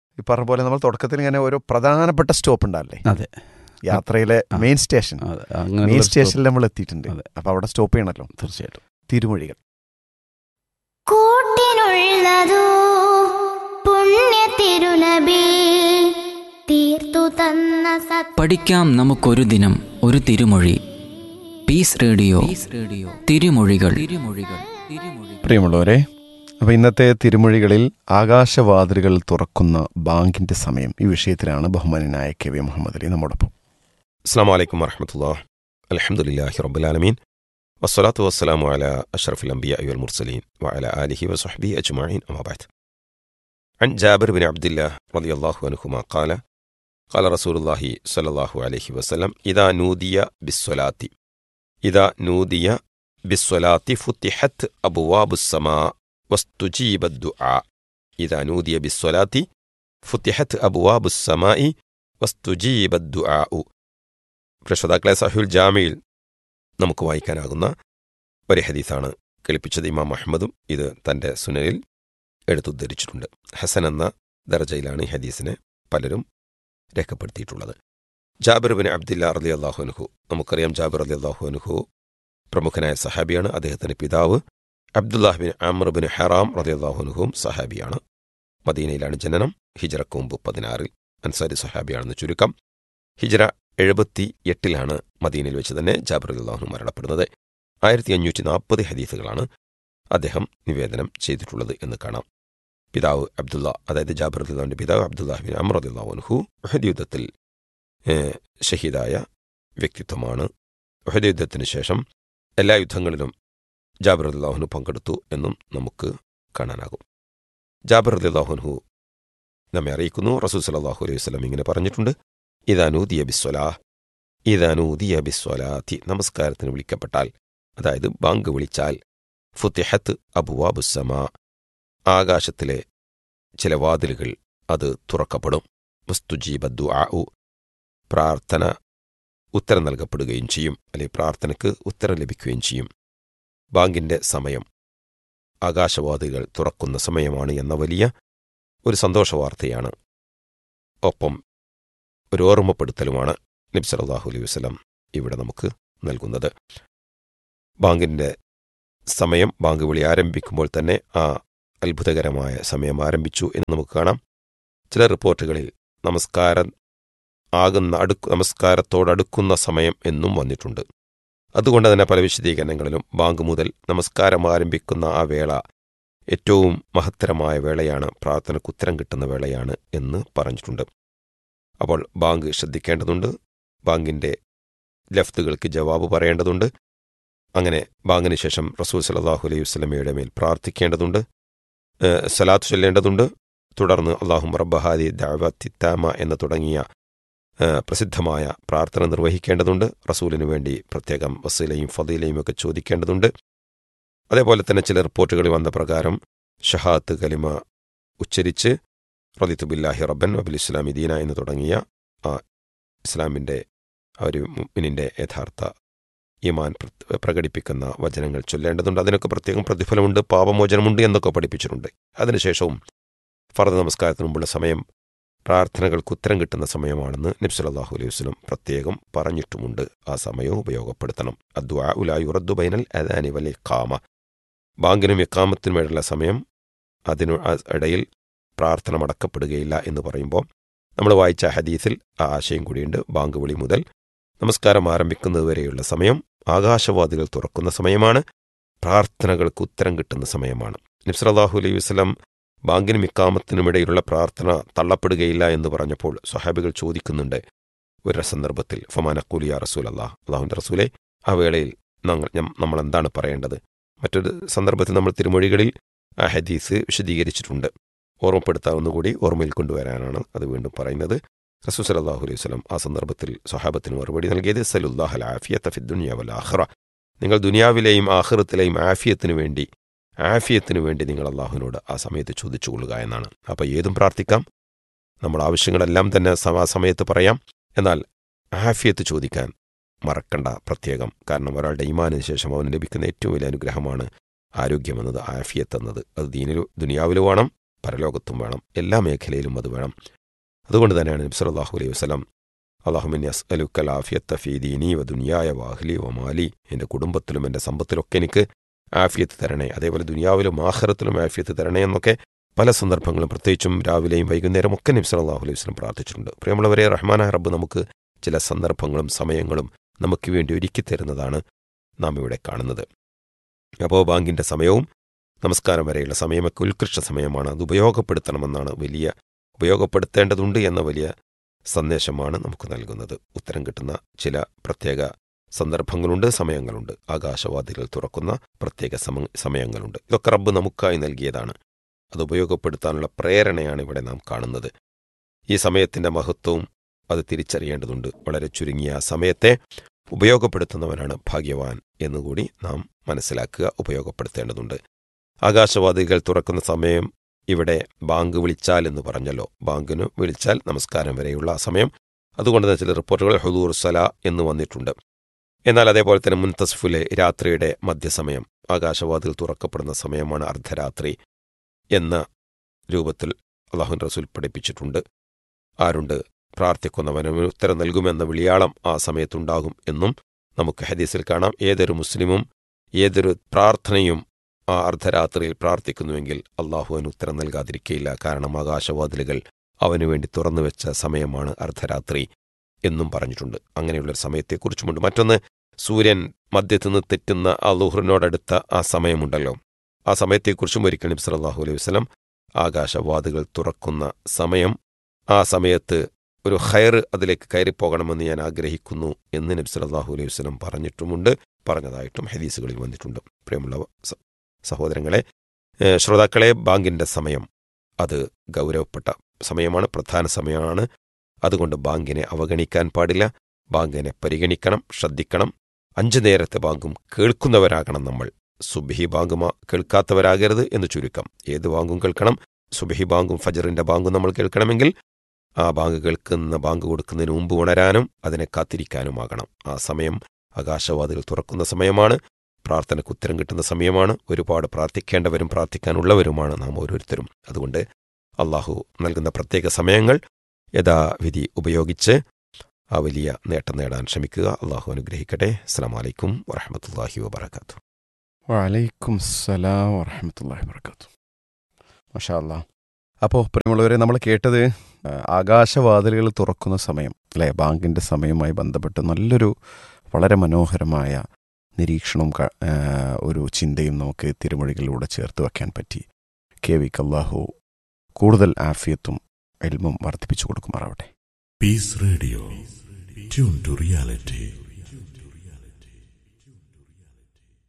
ഈ പറഞ്ഞ പോലെ നമ്മൾ തുടക്കത്തിൽ ഇങ്ങനെ ഓരോ പ്രധാനപ്പെട്ട സ്റ്റോപ്പ് ഉണ്ടാവില്ലേ അതെ യാത്രയിലെ ആ. മെയിൻ സ്റ്റേഷൻ അതെ അങ്ങനെ മെയിൻ സ്റ്റേഷനിൽ നമ്മൾ എത്തിയിട്ടുണ്ട് അതെ. അപ്പൊ അവിടെ സ്റ്റോപ്പ് ചെയ്യണമല്ലോ തീർച്ചയായിട്ടും തിരുമൊഴികൾ കൂട്ടിനുള്ളതോ പുണ്യ തിരുനബി തീർത്തു തന്ന സത് പഠിക്കാം നമുക്കൊരു ദിനം ഒരു തിരുമൊഴി പീസ് റേഡിയോ റേഡിയോ തിരുമൊഴികൾ തിരുമൊഴികൾ തിരുമൊഴികൾ പ്രിയമുള്ളവരെ അപ്പൊ ഇന്നത്തെ തിരുമൊഴികളിൽ ആകാശവാതിലുകൾ തുറക്കുന്ന ബാങ്കിന്റെ സമയം ഈ വിഷയത്തിലാണ് ബഹുമാനായ കെ വി മുഹമ്മദ് അലി നമ്മോടൊപ്പം السلام عليكم ورحمة الله الحمد لله رب العالمين والصلاة والسلام على أشرف الأنبياء والمرسلين وعلى آله وصحبه أجمعين أما بعد عن جابر بن عبد الله رضي الله عنهما قال قال رسول الله صلى الله عليه وسلم إذا نودي بالصلاة إذا نودي بالصلاة فتحت أبواب السماء واستجيب الدعاء إذا نودي بالصلاة فتحت أبواب السماء واستجيب الدعاء പ്രശ്രോതാക്കളെ സഹുൽ ജാമിയിൽ നമുക്ക് വായിക്കാനാകുന്ന ഒരു ഹദീസാണ് കേൾപ്പിച്ചത് ഇമാം അഹമ്മദും ഇത് തന്റെ സുനലിൽ എടുത്തുദ്ധരിച്ചിട്ടുണ്ട് ഹസൻ എന്ന ദർജയിലാണ് ഈ ഹദീസിനെ പലരും രേഖപ്പെടുത്തിയിട്ടുള്ളത് ജാബിർ ബിൻ അബ്ദില്ല റലി അള്ളാഹുനുഹു നമുക്കറിയാം ജാബിർ അലി അള്ളാഹുനുഹു പ്രമുഖനായ സഹാബിയാണ് അദ്ദേഹത്തിന്റെ പിതാവ് Abdullah bin Amr bin Haram റലി അള്ളാഹുനുഹുവും സഹാബിയാണ് മദീനയിലാണ് ജനനം ഹിജറക്ക് മുമ്പ് പതിനാറിൽ അൻസാരി സഹാബിയാണെന്ന് ചുരുക്കം ഹിജറ എഴുപത്തി എട്ടിലാണ് മദീനയിൽ വെച്ച് തന്നെ ജാബിർ അള്ളാഹു മരണപ്പെടുന്നത് ആയിരത്തി അഞ്ഞൂറ്റി നാൽപ്പത് ഹദീസുകളാണ് അദ്ദേഹം നിവേദനം ചെയ്തിട്ടുള്ളത് എന്ന് കാണാം പിതാവ് അബ്ദുള്ള അതായത് ജാബിർ അള്ളാഹുവിന്റെ പിതാവ് അബ്ദുല്ലാഹിബിൻ അമർ അള്ളാഹുൻഹു ഉഹദ് യുദ്ധത്തിൽ ഏഹ്, ഷഹീദായ വ്യക്തിത്വമാണ് ഉഹദ് യുദ്ധത്തിന് ശേഷം എല്ലാ യുദ്ധങ്ങളിലും ജാബിർ അള്ളാഹുനു പങ്കെടുത്തു എന്നും നമുക്ക് കാണാനാകും ജാബിർ അള്ളാഹുൻഹു നമ്മെ അറിയിക്കുന്നു റസൂൽ സലാഹു അലൈഹി വസ്ലം ഇങ്ങനെ പറഞ്ഞിട്ടുണ്ട് ഇതാനൂദിയ ബിസ്വലാ ഇതാനൂദിയ ബിസ്വലാത്തി നമസ്കാരത്തിന് വിളിക്കപ്പെട്ടാൽ അതായത് ബാങ്ക് വിളിച്ചാൽ ഫുത്തിഹത്ത് അബുവാബുസമാ ആകാശത്തിലെ ചില വാതിലുകൾ അത് തുറക്കപ്പെടും മുസ്തുജീബ ദുആഉ പ്രാർത്ഥന ഉത്തരം നൽകപ്പെടുകയും ചെയ്യും അല്ലെങ്കിൽ പ്രാർത്ഥനയ്ക്ക് ഉത്തരം ലഭിക്കുകയും ചെയ്യും ബാങ്കിന്റെ സമയം ആകാശവാതികൾ തുറക്കുന്ന സമയമാണ് എന്ന വലിയ ഒരു സന്തോഷ വാർത്തയാണ് ഒപ്പം ഒരു ഓർമ്മപ്പെടുത്തലുമാണ് നബി സല്ലല്ലാഹു അലൈഹി വസല്ലം ഇവിടെ നമുക്ക് നൽകുന്നത് ബാങ്കിന്റെ സമയം ബാങ്ക് വിളി ആരംഭിക്കുമ്പോൾ തന്നെ ആ അത്ഭുതകരമായ സമയം ആരംഭിച്ചു എന്ന് നമുക്ക് കാണാം ചില റിപ്പോർട്ടുകളിൽ നമസ്കാരം ആകുന്ന അടുക്ക് നമസ്കാരത്തോടടുക്കുന്ന സമയം എന്നും വന്നിട്ടുണ്ട് അതുകൊണ്ട് തന്നെ പല വിശദീകരണങ്ങളിലും ബാങ്ക് മുതൽ നമസ്കാരം ആരംഭിക്കുന്ന ആ വേള ഏറ്റവും മഹത്തരമായ വേളയാണ് പ്രാർത്ഥനയ്ക്ക് ഉത്തരം കിട്ടുന്ന വേളയാണ് എന്ന് പറഞ്ഞിട്ടുണ്ട് അപ്പോൾ ബാങ്ക് ശ്രദ്ധിക്കേണ്ടതുണ്ട് ബാങ്കിന്റെ ലഫ്തുകൾക്ക് ജവാബ് പറയേണ്ടതുണ്ട് അങ്ങനെ ബാങ്കിന് ശേഷം റസൂൽ സലാഹു അലൈഹി വസ്ലമയുടെ മേൽ പ്രാർത്ഥിക്കേണ്ടതുണ്ട് ഏഹ് സലാത്ത് ചൊല്ലേണ്ടതുണ്ട് തുടർന്ന് അള്ളാഹും റബ്ബഹാദി ദാവത്തിത്താമ എന്ന് തുടങ്ങിയ ഏഹ് പ്രസിദ്ധമായ പ്രാർത്ഥന നിർവഹിക്കേണ്ടതുണ്ട് റസൂലിനു വേണ്ടി പ്രത്യേകം വസീലയും ഫതീലയും ഒക്കെ ചോദിക്കേണ്ടതുണ്ട് അതേപോലെ തന്നെ ചില റിപ്പോർട്ടുകളിൽ വന്ന പ്രകാരം ഷഹാത്ത് കലിമ ഉച്ചരിച്ച് റദിത്തു ബില്ലാഹി റബ്ബൻ വബിൽ ഇസ്ലാമി ദീന എന്ന് തുടങ്ങിയ ആ ഇസ്ലാമിൻ്റെ ആ ഒരു മുഅ്മിനിന്റെ യഥാർത്ഥ ഈമാൻ പ്ര- പ്രകടിപ്പിക്കുന്ന വചനങ്ങൾ ചൊല്ലേണ്ടതുണ്ട് അതിനൊക്കെ പ്രത്യേകം പ്രതിഫലമുണ്ട് പാപമോചനമുണ്ട് എന്നൊക്കെ പഠിപ്പിച്ചിട്ടുണ്ട് അതിനുശേഷവും ഫർദ് നമസ്കാരത്തിന് മുമ്പുള്ള സമയം പ്രാർത്ഥനകൾക്ക് ഉത്തരം കിട്ടുന്ന സമയമാണെന്ന് നബ്സലാഹു അലൈഹി വസ്ലം പ്രത്യേകം പറഞ്ഞിട്ടുമുണ്ട് ആ സമയവും ഉപയോഗപ്പെടുത്തണം അദ്വാ ഉലായുറദ്ദു ബൈനൽ അദാനി വലി കാമ ബാങ്കിനും ഇക്കാമത്തിനും ഇടയിലുള്ള സമയം അതിനു ആ- ഇടയിൽ പ്രാർത്ഥന മടക്കപ്പെടുകയില്ല എന്ന് പറയുമ്പോൾ നമ്മൾ വായിച്ച ഹദീസിൽ ആ ആശയം കൂടിയുണ്ട് ബാങ്ക് വിളി മുതൽ നമസ്കാരം ആരംഭിക്കുന്നതുവരെയുള്ള സമയം ആകാശവാദികൾ തുറക്കുന്ന സമയമാണ് പ്രാർത്ഥനകൾക്ക് ഉത്തരം കിട്ടുന്ന സമയമാണ് നബ്സലാഹു അലൈഹി വസ്ലം ബാങ്കിനും ഇക്കാമത്തിനും ഇടയിലുള്ള പ്രാർത്ഥന തള്ളപ്പെടുകയില്ല എന്ന് പറഞ്ഞപ്പോൾ സ്വഹാബികൾ ചോദിക്കുന്നുണ്ട് ഒരു സന്ദർഭത്തിൽ ഫമാനക്കൂലിയ റസൂൽ അള്ളാഹ് അള്ളാഹുവിൻ്റെ റസൂലെ ആ വേളയിൽ ഞങ്ങൾ ഞം- നമ്മൾ എന്താണ് പറയേണ്ടത് മറ്റൊരു സന്ദർഭത്തിൽ നമ്മൾ തിരുമൊഴികളിൽ ആ ഹദീസ് വിശദീകരിച്ചിട്ടുണ്ട് ഓർമ്മപ്പെടുത്താൻ ഒന്നുകൂടി ഓർമ്മയിൽ കൊണ്ടുവരാനാണ് അത് വീണ്ടും പറയുന്നത് റസൂൽ സലാഹു അലൈഹി വസ്ലം ആ സന്ദർഭത്തിൽ സ്വഹാബത്തിന് മറുപടി നൽകിയത് സലുല്ലാഹൽ ആഫിയത്ത് ഫിദ്ദുനിയാവൽ ആഹ്റ നിങ്ങൾ ദുനിയാവിലെയും ആഹ്റത്തിലെയും ആഫിയത്തിനു വേണ്ടി ആഫിയത്തിനു വേണ്ടി നിങ്ങൾ അള്ളാഹുവിനോട് ആ സമയത്ത് ചോദിച്ചുകൊള്ളുക എന്നാണ് അപ്പോൾ ഏതും പ്രാർത്ഥിക്കാം നമ്മൾ ആവശ്യങ്ങളെല്ലാം തന്നെ സമ- ആ സമയത്ത് പറയാം എന്നാൽ ആഫിയത്ത് ചോദിക്കാൻ മറക്കണ്ട പ്രത്യേകം കാരണം ഒരാളുടെ ഈമാനിന് ശേഷം അവന് ലഭിക്കുന്ന ഏറ്റവും വലിയ അനുഗ്രഹമാണ് ആരോഗ്യമെന്നത് ആഫിയത്ത് എന്നത് അത് ദീനിൽ ദുനിയാവിൽ വേണം പരലോകത്തും വേണം എല്ലാ മേഖലയിലും അത് വേണം അതുകൊണ്ട് തന്നെയാണ് നബി സല്ലല്ലാഹു അലൈഹി വസല്ലം അള്ളാഹുമിൻ അസ്അലുക്കൽ ആഫിയത്ത ഫീ ദീനി വ ദുനിയായ വാഹ്ലി വ മാലി എൻ്റെ കുടുംബത്തിലും എൻ്റെ സമ്പത്തിലൊക്കെ എനിക്ക് ആഫിയത്ത് തരണേ അതേപോലെ ദുനിയാവിലും ആഖിറത്തിലും ആഫിയത്ത് തരണേ എന്നൊക്കെ പല സന്ദർഭങ്ങളും പ്രത്യേകിച്ചും രാവിലെയും വൈകുന്നേരം ഒക്കെ നബി സല്ലല്ലാഹു അലൈഹി വസല്ലം പ്രാർത്ഥിച്ചിട്ടുണ്ട് പ്രിയമുള്ളവരെ റഹ്മാനായ റബ്ബ് നമുക്ക് ചില സന്ദർഭങ്ങളും സമയങ്ങളും നമുക്ക് വേണ്ടി ഒരുക്കി തരുന്നതാണ് നാം ഇവിടെ കാണുന്നത് അപ്പോൾ ബാങ്കിൻ്റെ സമയവും നമസ്കാരം വരെയുള്ള സമയമൊക്കെ ഉത്കൃഷ്ട സമയമാണ് അത് ഉപയോഗപ്പെടുത്തണമെന്നാണ് വലിയ ഉപയോഗപ്പെടുത്തേണ്ടതുണ്ട് എന്ന വലിയ സന്ദേശമാണ് നമുക്ക് നൽകുന്നത് ഉത്തരം കിട്ടുന്ന ചില പ്രത്യേക സന്ദർഭങ്ങളുണ്ട് സമയങ്ങളുണ്ട് ആകാശവാദികൾ തുറക്കുന്ന പ്രത്യേക സമ സമയങ്ങളുണ്ട് ഇതൊക്കെ റബ്ബ് നമുക്കായി നൽകിയതാണ് അത് ഉപയോഗപ്പെടുത്താനുള്ള പ്രേരണയാണ് ഇവിടെ നാം കാണുന്നത് ഈ സമയത്തിൻ്റെ മഹത്വവും അത് തിരിച്ചറിയേണ്ടതുണ്ട് വളരെ ചുരുങ്ങിയ ആ സമയത്തെ ഉപയോഗപ്പെടുത്തുന്നവനാണ് ഭാഗ്യവാൻ എന്നുകൂടി നാം മനസ്സിലാക്കുക ഉപയോഗപ്പെടുത്തേണ്ടതുണ്ട് ആകാശവാദികൾ തുറക്കുന്ന സമയം ഇവിടെ ബാങ്ക് വിളിച്ചാൽ എന്ന് പറഞ്ഞല്ലോ ബാങ്കിന് വിളിച്ചാൽ നമസ്കാരം വരെയുള്ള ആ സമയം അതുകൊണ്ട് തന്നെ ചില റിപ്പോർട്ടുകൾ ഹുദൂർ സല എന്ന് വന്നിട്ടുണ്ട് എന്നാൽ അതേപോലെ തന്നെ മുൻതസ്ഫുലെ രാത്രിയുടെ മധ്യസമയം ആകാശവാതിൽ തുറക്കപ്പെടുന്ന സമയമാണ് അർദ്ധരാത്രി എന്ന രൂപത്തിൽ അള്ളാഹുൻ റസൂൽ പഠിപ്പിച്ചിട്ടുണ്ട് ആരുണ്ട് പ്രാർത്ഥിക്കുന്നവന് ഉത്തരം നൽകുമെന്ന വിളിയാളം ആ സമയത്തുണ്ടാകും എന്നും നമുക്ക് ഹദീസിൽ കാണാം ഏതൊരു മുസ്ലിമും ഏതൊരു പ്രാർത്ഥനയും ആ അർദ്ധരാത്രിയിൽ പ്രാർത്ഥിക്കുന്നുവെങ്കിൽ അള്ളാഹു അവന് ഉത്തരം നൽകാതിരിക്കയില്ല കാരണം ആകാശവാതിലുകൾ അവനു വേണ്ടി തുറന്നു വെച്ച സമയമാണ് അർദ്ധരാത്രി എന്നും പറഞ്ഞിട്ടുണ്ട് അങ്ങനെയുള്ളൊരു സമയത്തെക്കുറിച്ചുമുണ്ട് മറ്റൊന്ന് സൂര്യൻ മധ്യത്തു നിന്ന് തെറ്റുന്ന ആ ലുഹറിനോടടുത്ത ആ സമയമുണ്ടല്ലോ ആ സമയത്തെക്കുറിച്ചും ഒരിക്കൽ നബി സല്ലല്ലാഹു അലൈഹി വസല്ലം ആകാശവാതികൾ തുറക്കുന്ന സമയം ആ സമയത്ത് ഒരു ഹയർ അതിലേക്ക് കയറിപ്പോകണമെന്ന് ഞാൻ ആഗ്രഹിക്കുന്നു എന്ന് നബി സല്ലല്ലാഹു അലൈഹി വസല്ലം പറഞ്ഞിട്ടുമുണ്ട് പറഞ്ഞതായിട്ടും ഹദീസുകളിൽ വന്നിട്ടുണ്ട് പ്രിയമുള്ള സ- സഹോദരങ്ങളെ ഏഹ് ശ്രോതാക്കളെ ബാങ്കിന്റെ സമയം അത് ഗൗരവപ്പെട്ട സമയമാണ് പ്രധാന സമയമാണ് അതുകൊണ്ട് ബാങ്കിനെ അവഗണിക്കാൻ പാടില്ല ബാങ്കിനെ പരിഗണിക്കണം ശ്രദ്ധിക്കണം അഞ്ചു നേരത്തെ ബാങ്കും കേൾക്കുന്നവരാകണം നമ്മൾ സുബഹി ബാങ്കുമ കേൾക്കാത്തവരാകരുത് എന്ന് ചുരുക്കം ഏത് ബാങ്കും കേൾക്കണം സുബഹി ബാങ്കും ഫജറിന്റെ ബാങ്കും നമ്മൾ കേൾക്കണമെങ്കിൽ ആ ബാങ്ക് കേൾക്കുന്ന ബാങ്ക് കൊടുക്കുന്നതിന് മുമ്പ് ഉണരാനും അതിനെ കാത്തിരിക്കാനുമാകണം ആ സമയം ആകാശവാതികൾ തുറക്കുന്ന സമയമാണ് പ്രാർത്ഥനയ്ക്ക് ഉത്തരം കിട്ടുന്ന സമയമാണ് ഒരുപാട് പ്രാർത്ഥിക്കേണ്ടവരും പ്രാർത്ഥിക്കാനുള്ളവരുമാണ് നാം ഓരോരുത്തരും അതുകൊണ്ട് അള്ളാഹു നൽകുന്ന പ്രത്യേക സമയങ്ങൾ യഥാവിധി ഉപയോഗിച്ച് ആ വലിയ നേട്ടം നേടാൻ ശ്രമിക്കുക അള്ളാഹു അനുഗ്രഹിക്കട്ടെ അസ്സാം വലൈക്കും വറഹമത്തല്ലാഹി വബർക്കാത്തു വലൈക്കും സലാം വറഹമത്തല്ലാഹി വർക്കാത്തു മഷാ അല്ലാ അപ്പോൾ പ്രിയമുള്ളവരെ നമ്മൾ കേട്ടത് ആ, ആകാശവാതിലുകൾ തുറക്കുന്ന സമയം അല്ലേ ബാങ്കിൻ്റെ സമയവുമായി ബന്ധപ്പെട്ട് നല്ലൊരു വളരെ മനോഹരമായ നിരീക്ഷണവും ക- ആ, ഒരു ചിന്തയും നമുക്ക് തിരുമൊഴികളിലൂടെ ചേർത്ത് വെക്കാൻ പറ്റി കെ വി കല്ലാഹു കൂടുതൽ ആഫിയത്തും എൽമും വർദ്ധിപ്പിച്ചു കൊടുക്കുമാറാവട്ടെ Peace Radio. Tune to reality.